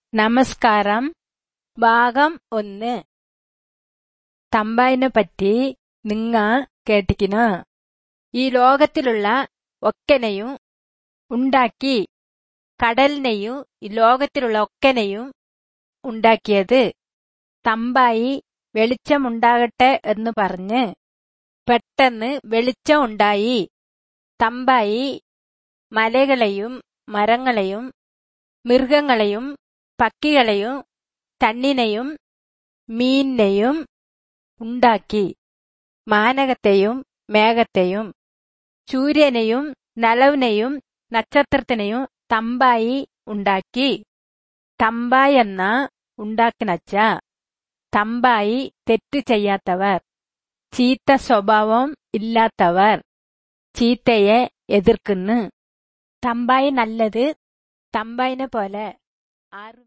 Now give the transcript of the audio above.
നമസ്കാരം ഭാഗം ഒന്ന് തമ്പായിനെ പറ്റി നിങ്ങ കേട്ടിക്കിന് ഈ ലോകത്തിലുള്ള ഒക്കനെയും ഉണ്ടാക്കി കടലിനെയും ഈ ലോകത്തിലുള്ള ഒക്കനെയും ഉണ്ടാക്കിയത് തമ്പായി വെളിച്ചമുണ്ടാകട്ടെ എന്ന് പറഞ്ഞ് പെട്ടെന്ന് വെളിച്ചം ഉണ്ടായി തമ്പായി മലകളെയും മരങ്ങളെയും മൃഗങ്ങളെയും പക്ഷികളെയും തണ്ണിനെയും മീനിനെയും ഉണ്ടാക്കി മാനകത്തെയും മേഘത്തെയും സൂര്യനെയും നലവിനെയും നക്ഷത്രത്തിനെയും തമ്പായി ഉണ്ടാക്കി തമ്പായി എന്ന ഉണ്ടാക്കിനച്ച തമ്പായി തെറ്റ് ചെയ്യാത്തവർ ചീത്ത സ്വഭാവം ഇല്ലാത്തവർ ചീത്തയെ എതിർക്കുന്നു തമ്പായി നല്ലത് തമ്പായിനെ പോലെ ആരും